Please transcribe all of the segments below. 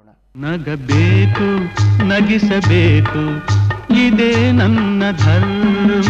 ನಗಬೇಕು ನಗಿಸಬೇಕು ಇದೇ ನನ್ನ ಧರ್ಮ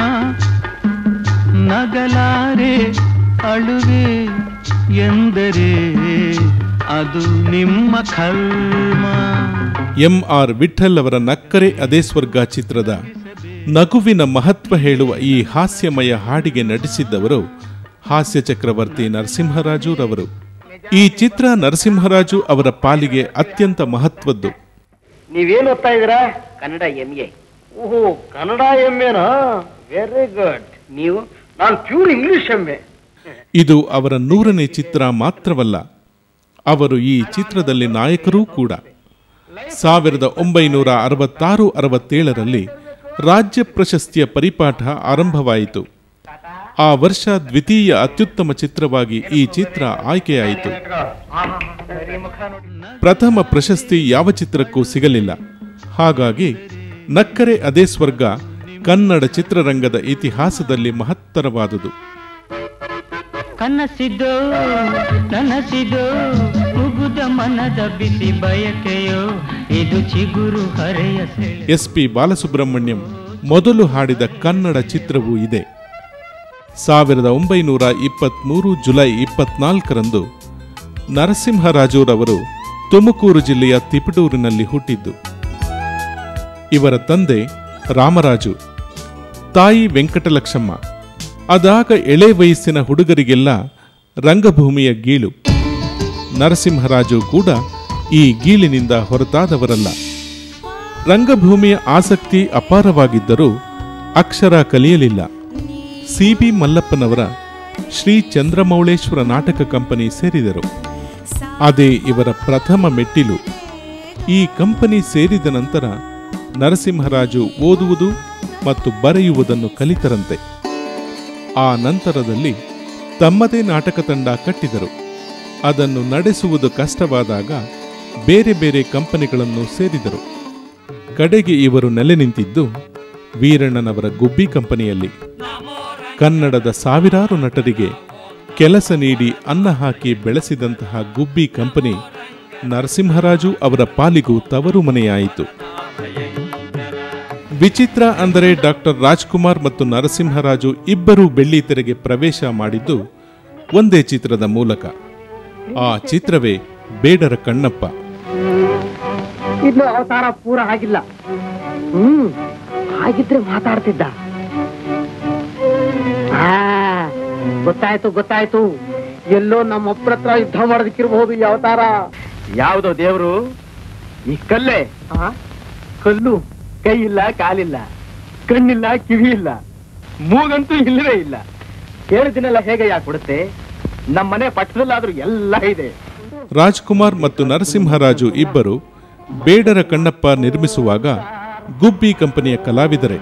ನಗಲಾರೆ ಅಳುವೆ ಎಂದರೆ ಅದು ನಿಮ್ಮ ಕರ್ಮ ಎಂ ಆರ್ ವಿಠಲ್ ಅವರ ನಕ್ಕರೆ ಅದೇ ಸ್ವರ್ಗ ಚಿತ್ರದ ನಗುವಿನ ಮಹತ್ವ ಹೇಳುವ ಈ ಹಾಸ್ಯಮಯ ಹಾಡಿಗೆ ನಟಿಸಿದ್ದವರು ಹಾಸ್ಯ ಚಕ್ರವರ್ತಿ ನರಸಿಂಹರಾಜು ರವರು ಈ ಚಿತ್ರ ನರಸಿಂಹರಾಜು ಅವರ ಪಾಲಿಗೆ ಅತ್ಯಂತ ಮಹತ್ವದ್ದು ನೀವೇನು ಓದ್ತಾ ಇದ್ದೀರಾ ಕನ್ನಡ ಎಂ ಎ ಓಹೋ ಕನ್ನಡ ಎಂ ಎನಾ ವೆರಿ ಗುಡ್ ನೀವು ನಾನು ಪ್ಯೂರ್ ಇಂಗ್ಲಿಷ್ ಎಂ ಎ ಇದು ಅವರ ನೂರನೇ ಚಿತ್ರ ಮಾತ್ರವಲ್ಲ ಅವರು ಈ ಚಿತ್ರದಲ್ಲಿ ನಾಯಕರೂ ಕೂಡ ಸಾವಿರದ ಒಂಬೈನೂರ ಅರವತ್ತಾರು ಅರವತ್ತೇಳರಲ್ಲಿ ರಾಜ್ಯ ಪ್ರಶಸ್ತಿಯ ಪರಿಪಾಠ ಆರಂಭವಾಯಿತು ಆ ವರ್ಷ ದ್ವಿತೀಯ ಅತ್ಯುತ್ತಮ ಚಿತ್ರವಾಗಿ ಈ ಚಿತ್ರ ಆಯ್ಕೆಯಾಯಿತು ಪ್ರಥಮ ಪ್ರಶಸ್ತಿ ಯಾವ ಚಿತ್ರಕ್ಕೂ ಸಿಗಲಿಲ್ಲ ಹಾಗಾಗಿ ನಕ್ಕರೆ ಅದೇ ಸ್ವರ್ಗ ಕನ್ನಡ ಚಿತ್ರರಂಗದ ಇತಿಹಾಸದಲ್ಲಿ ಮಹತ್ತರವಾದುದು ಕನಸಿದೋ ನನಸಿದೋ ಮುಗುದ ಮನದ ಬಿಸಿ ಬಯಕೆಯೋ ಇದು ಚಿಗುರು ಹರೆಯ ಸೆಳೆ ಎಸ್ ಪಿ ಬಾಲಸುಬ್ರಹ್ಮಣ್ಯಂ ಮೊದಲು ಹಾಡಿದ ಕನ್ನಡ ಚಿತ್ರವೂ ಇದೆ ಸಾವಿರದ ಒಂಬೈನೂರ ಇಪ್ಪತ್ತ್ಮೂರು ಜುಲೈ ಇಪ್ಪತ್ನಾಲ್ಕರಂದು ನರಸಿಂಹರಾಜುರವರು ತುಮಕೂರು ಜಿಲ್ಲೆಯ ತಿಪಟೂರಿನಲ್ಲಿ ಹುಟ್ಟಿದ್ದು ಇವರ ತಂದೆ ರಾಮರಾಜು ತಾಯಿ ವೆಂಕಟಲಕ್ಷಮ್ಮ ಅದಾಗ ಎಳೆ ವಯಸ್ಸಿನ ಹುಡುಗರಿಗೆಲ್ಲ ರಂಗಭೂಮಿಯ ಗೀಳು ನರಸಿಂಹರಾಜು ಕೂಡ ಈ ಗೀಳಿನಿಂದ ಹೊರತಾದವರಲ್ಲ ರಂಗಭೂಮಿಯ ಆಸಕ್ತಿ ಅಪಾರವಾಗಿದ್ದರೂ ಅಕ್ಷರ ಕಲಿಯಲಿಲ್ಲ ಸಿ ಬಿ ಮಲ್ಲಪ್ಪನವರ ಶ್ರೀ ಚಂದ್ರಮೌಳೇಶ್ವರ ನಾಟಕ ಕಂಪನಿ ಸೇರಿದರು ಅದೇ ಇವರ ಪ್ರಥಮ ಮೆಟ್ಟಿಲು ಈ ಕಂಪನಿ ಸೇರಿದ ನಂತರ ನರಸಿಂಹರಾಜು ಓದುವುದು ಮತ್ತು ಬರೆಯುವುದನ್ನು ಕಲಿತರಂತೆ ಆ ನಂತರದಲ್ಲಿ ತಮ್ಮದೇ ನಾಟಕ ತಂಡ ಕಟ್ಟಿದರು ಅದನ್ನು ನಡೆಸುವುದು ಕಷ್ಟವಾದಾಗ ಬೇರೆ ಬೇರೆ ಕಂಪನಿಗಳನ್ನು ಸೇರಿದರು ಕಡೆಗೆ ಇವರು ನೆಲೆ ನಿಂತಿದ್ದು ವೀರಣ್ಣನವರ ಗುಬ್ಬಿ ಕಂಪನಿಯಲ್ಲಿ ಕನ್ನಡದ ಸಾವಿರಾರು ನಟರಿಗೆ ಕೆಲಸ ನೀಡಿ ಅನ್ನ ಹಾಕಿ ಬೆಳೆಸಿದಂತಹ ಗುಬ್ಬಿ ಕಂಪನಿ ನರಸಿಂಹರಾಜು ಅವರ ಪಾಲಿಗೂ ತವರು ಮನೆಯಾಯಿತು ವಿಚಿತ್ರ ಅಂದರೆ ಡಾಕ್ಟರ್ ರಾಜ್ಕುಮಾರ್ ಮತ್ತು ನರಸಿಂಹರಾಜು ಇಬ್ಬರೂ ಬೆಳ್ಳಿ ತೆರೆಗೆ ಪ್ರವೇಶ ಮಾಡಿದ್ದು ಒಂದೇ ಚಿತ್ರದ ಮೂಲಕ ಆ ಚಿತ್ರವೇ ಬೇಡರ ಕಣ್ಣಪ್ಪ ಇನ್ನು ಅವತಾರ ಪೂರ ಆಗಿಲ್ಲ ಹ್ಮ್ ಹಾಗಿದ್ರೆ ಮಾತಾಡ್ತಿದ್ದ ಆ, ಗೊತ್ತಾಯ್ತು ಗೊತ್ತಾಯ್ತು ಎಲ್ಲೋ ನಮ್ಮ ಒಬ್ಬರ ಹತ್ರ ಯುದ್ಧ ಮಾಡೋದಕ್ಕಿರ್ಬಹುದು ಈ ಅವತಾರ ಯಾವ್ದೋ ದೇವ್ರು ಈ ಕಲ್ಲೇ ಕಲ್ಲು ಕೈ ಇಲ್ಲ ಕಾಲಿಲ್ಲ ಕಣ್ಣಿಲ್ಲ ಕಿವಿ ಇಲ್ಲ ಮೂಗಂತೂ ಇಲ್ಲವೇ ಇಲ್ಲ ಕೇಳಿದಿನೆಲ್ಲ ಹೇಗೆ ಯಾಕೆ ಕೊಡುತ್ತೆ ನಮ್ಮನೆ ಪಟ್ಟದಲ್ಲಾದ್ರೂ ಎಲ್ಲ ಇದೆ ರಾಜ್ಕುಮಾರ್ ಮತ್ತು ನರಸಿಂಹರಾಜು ಇಬ್ಬರು ಬೇಡರ ಕಣ್ಣಪ್ಪ ನಿರ್ಮಿಸುವಾಗ ಗುಬ್ಬಿ ಕಂಪನಿಯ ಕಲಾವಿದರೇ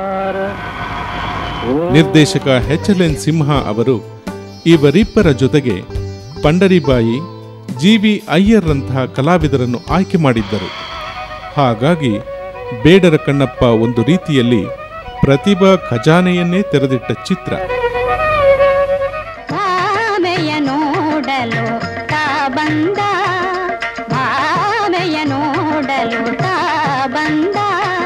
ನಿರ್ದೇಶಕ ಎಚ್ ಎಲ್ ಎನ್ ಸಿಂಹ ಅವರು ಇವರಿಬ್ಬರ ಜೊತೆಗೆ ಪಂಡರಿಬಾಯಿ ಜಿ ವಿ ಅಯ್ಯರ್ರಂತಹ ಕಲಾವಿದರನ್ನು ಆಯ್ಕೆ ಮಾಡಿದ್ದರು ಹಾಗಾಗಿ ಬೇಡರ ಕಣ್ಣಪ್ಪ ಒಂದು ರೀತಿಯಲ್ಲಿ ಪ್ರತಿಭಾ ಖಜಾನೆಯನ್ನೇ ತೆರೆದಿಟ್ಟ ಚಿತ್ರ ಭಾಮೆಯ ನೋಡಲು ತಾ ಬಂದ ಭಾಮೆಯ ನೋಡಲು ತಾ ಬಂದ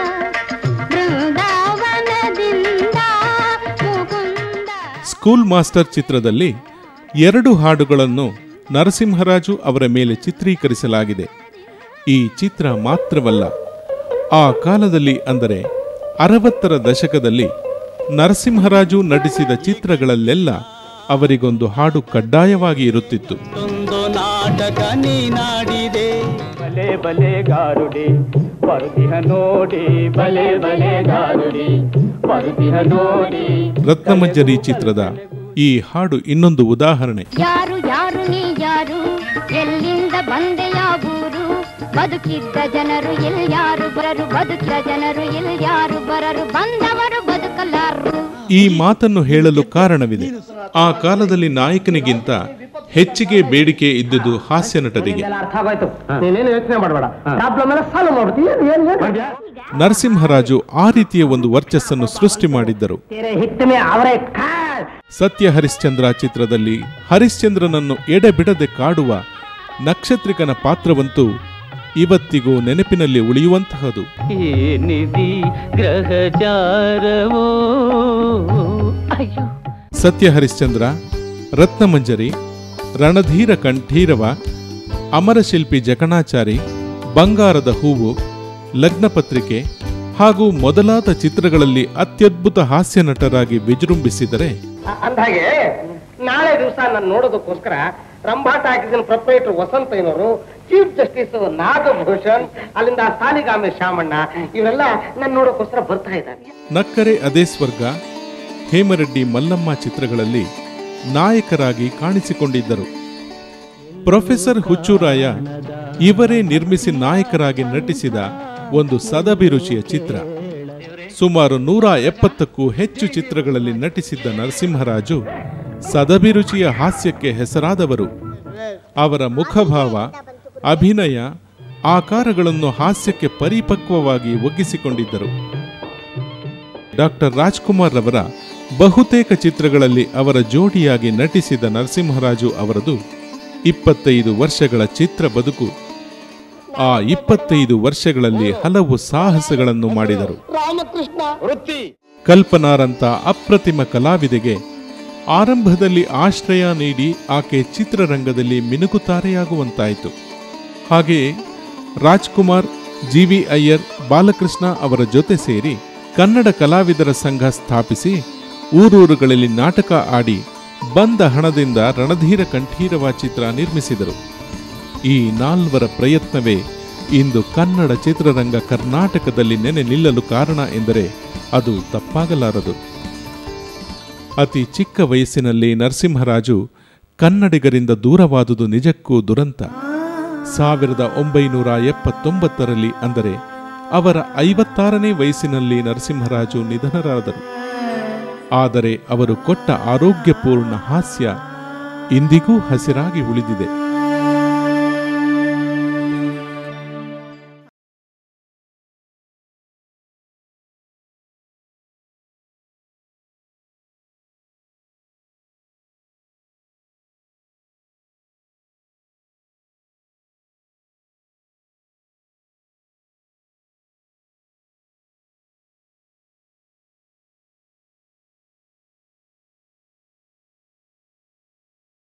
ಬೃಂದಾವನದಿಂದ ಮುಕುಂದ ಸ್ಕೂಲ್ ಮಾಸ್ಟರ್ ಚಿತ್ರದಲ್ಲಿ ಎರಡು ಹಾಡುಗಳನ್ನು ನರಸಿಂಹರಾಜು ಅವರ ಮೇಲೆ ಚಿತ್ರೀಕರಿಸಲಾಗಿದೆ ಈ ಚಿತ್ರ ಮಾತ್ರವಲ್ಲ ಆ ಕಾಲದಲ್ಲಿ ಅಂದರೆ ಅರವತ್ತರ ದಶಕದಲ್ಲಿ ನರಸಿಂಹರಾಜು ನಟಿಸಿದ ಚಿತ್ರಗಳಲ್ಲೆಲ್ಲ ಅವರಿಗೊಂದು ಹಾಡು ಕಡ್ಡಾಯವಾಗಿ ಇರುತ್ತಿತ್ತು ಒಂದು ನಾಟಕ ನೀನಾಡಿದೆ ಬಲೆ ಬಲೆ ಗಾರುಡಿ ಬರುತಿಹ ನೋಡಿ ಬಲೆ ಬಲೆ ಗಾರುಡಿ ಬರುತಿಹ ನೋಡಿ ರತ್ನಮಂಜರಿ ಚಿತ್ರದ ಈ ಹಾಡು ಇನ್ನೊಂದು ಉದಾಹರಣೆ ಯಾರು ಯಾರು ನೀ ಯಾರು ಎಲ್ಲಿಂದ ಬಂದೆಯ ಊರು ಬದುಕಿದ್ದ ಜನರು ಎಲ್ಯಾರು ಬರರು ಬದುಕಿದ ಜನರು ಎಲ್ಯಾರು ಬರರು ಬಂದವರು ಬದುಕಲಾರರು ಈ ಮಾತನ್ನು ಹೇಳಲು ಕಾರಣವಿದೆ ಆ ಕಾಲದಲ್ಲಿ ನಾಯಕನಿಗಿಂತ ಹೆಚ್ಚಿಗೆ ಬೇಡಿಕೆ ಇದ್ದುದು ಹಾಸ್ಯ ನಟರಿಗೆ ಅರ್ಥ ಆಗೋಯ್ತು ನೀನೇನು ಯೋಚನೆ ಮಾಡಬೇಡ ಪ್ರಾಬ್ಲಮ್ ಎಲ್ಲ ಸಾಲ್ವ್ ಮಾಡ್ತೀವಿ ಏನ್ ಏನ್ ನರಸಿಂಹರಾಜು ಆ ರೀತಿಯ ಒಂದು ವರ್ಚಸ್ಸನ್ನು ಸೃಷ್ಟಿ ಮಾಡಿದ್ದರು तेरे हित में आवरे खास ಸತ್ಯ ಹರಿಶ್ಚಂದ್ರ ಚಿತ್ರದಲ್ಲಿ ಹರಿಶ್ಚಂದ್ರನನ್ನು ಎಡೆಬಿಡದೆ ಕಾಡುವ ನಕ್ಷತ್ರಿಕನ ಪಾತ್ರವಂತೂ ಇವತ್ತಿಗೂ ನೆನಪಿನಲ್ಲಿ ಉಳಿಯುವಂತಹದು ಏನಿದಿ ಗ್ರಹಚಾರವೋ ಅಯ್ಯೋ ಸತ್ಯ ಹರಿಶ್ಚಂದ್ರ ರತ್ನಮಂಜರಿ ರಣಧೀರ ಕಂಠೀರವ ಅಮರಶಿಲ್ಪಿ ಜಕಣಾಚಾರಿ ಬಂಗಾರದ ಹೂವು ಲಗ್ನಪತ್ರಿಕೆ ಹಾಗೂ ಮೊದಲಾದ ಚಿತ್ರಗಳಲ್ಲಿ ಅತ್ಯದ್ಭುತ ಹಾಸ್ಯ ನಟರಾಗಿ ವಿಜೃಂಭಿಸಿದರೆ ಅಂದಾಗೆ ನಾಳೆ ದಿವಸ ನಾನು ನೋಡೋದಕ್ಕೋಸ್ಕರ ರಂಭಾಟ ಹಾಕಿದ ಪ್ರೊಪ್ರೈಟರ್ ವಸಂತಯ್ಯನವರು ಚೀಫ್ ಜಸ್ಟಿಸ್ ನಾಗಭೂಷಣ್ ಅಲ್ಲಿಂದ ಸಾಲಿಗಾಮೆ ಶಾಮಣ್ಣ ಇವರೆಲ್ಲ ನಾನು ನೋಡೋಕ್ಕೋಸ್ಕರ ಬರ್ತಾ ಇದ್ದಾರೆ ನಕ್ಕರೆ ಅದೇ ಸ್ವರ್ಗ ಹೇಮರೆಡ್ಡಿ ಮಲ್ಲಮ್ಮ ಚಿತ್ರಗಳಲ್ಲಿ ನಾಯಕರಾಗಿ ಕಾಣಿಸಿಕೊಂಡಿದ್ದರು ಪ್ರೊಫೆಸರ್ ಹುಚ್ಚುರಾಯ ಇವರೇ ನಿರ್ಮಿಸಿ ನಾಯಕರಾಗಿ ನಟಿಸಿದ ಒಂದು ಸದಭಿರುಚಿಯ ಚಿತ್ರ ಸುಮಾರು ನೂರ ಎಪ್ಪತ್ತಕ್ಕೂ ಹೆಚ್ಚು ಚಿತ್ರಗಳಲ್ಲಿ ನಟಿಸಿದ್ದ ನರಸಿಂಹರಾಜು ಸದಭಿರುಚಿಯ ಹಾಸ್ಯಕ್ಕೆ ಹೆಸರಾದವರು ಅವರ ಮುಖಭಾವ ಅಭಿನಯ ಆಕಾರಗಳನ್ನು ಹಾಸ್ಯಕ್ಕೆ ಪರಿಪಕ್ವವಾಗಿ ಒಗ್ಗಿಸಿಕೊಂಡಿದ್ದರು ಡಾಕ್ಟರ್ ರಾಜ್ಕುಮಾರ್ ರವರ ಬಹುತೇಕ ಚಿತ್ರಗಳಲ್ಲಿ ಅವರ ಜೋಡಿಯಾಗಿ ನಟಿಸಿದ ನರಸಿಂಹರಾಜು ಅವರದು ಇಪ್ಪತ್ತೈದು ವರ್ಷಗಳ ಚಿತ್ರ ಬದುಕು ಆ ಇಪ್ಪತ್ತೈದು ವರ್ಷಗಳಲ್ಲಿ ಹಲವು ಸಾಹಸಗಳನ್ನು ಮಾಡಿದರು ವೃತ್ತಿ ಕಲ್ಪನಾರಂತ ಅಪ್ರತಿಮ ಕಲಾವಿದೆಗೆ ಆರಂಭದಲ್ಲಿ ಆಶ್ರಯ ನೀಡಿ ಆಕೆ ಚಿತ್ರರಂಗದಲ್ಲಿ ಮಿನುಗುತಾರೆಯಾಗುವಂತಾಯಿತು ಹಾಗೆಯೇ ರಾಜ್ಕುಮಾರ್ ಜಿ ವಿ ಅಯ್ಯರ್ ಬಾಲಕೃಷ್ಣ ಅವರ ಜೊತೆ ಸೇರಿ ಕನ್ನಡ ಕಲಾವಿದರ ಸಂಘ ಸ್ಥಾಪಿಸಿ ಊರೂರುಗಳಲ್ಲಿ ನಾಟಕ ಆಡಿ ಬಂದ ಹಣದಿಂದ ರಣಧೀರ ಕಂಠೀರವ ಚಿತ್ರ ನಿರ್ಮಿಸಿದರು ಈ ನಾಲ್ವರ ಪ್ರಯತ್ನವೇ ಇಂದು ಕನ್ನಡ ಚಿತ್ರರಂಗ ಕರ್ನಾಟಕದಲ್ಲಿ ನೆನೆ ನಿಲ್ಲಲು ಕಾರಣ ಎಂದರೆ ಅದು ತಪ್ಪಾಗಲಾರದು ಅತಿ ಚಿಕ್ಕ ವಯಸ್ಸಿನಲ್ಲಿ ನರಸಿಂಹರಾಜು ಕನ್ನಡಿಗರಿಂದ ದೂರವಾದುದು ನಿಜಕ್ಕೂ ದುರಂತ ಸಾವಿರದ ಒಂಬೈನೂರ ಎಪ್ಪತ್ತೊಂಬತ್ತರಲ್ಲಿ ಅಂದರೆ ಅವರ ಐವತ್ತಾರನೇ ವಯಸ್ಸಿನಲ್ಲಿ ನರಸಿಂಹರಾಜು ನಿಧನರಾದರು ಆದರೆ ಅವರು ಕೊಟ್ಟ ಆರೋಗ್ಯಪೂರ್ಣ ಹಾಸ್ಯ ಇಂದಿಗೂ ಹಸಿರಾಗಿ ಉಳಿದಿದೆ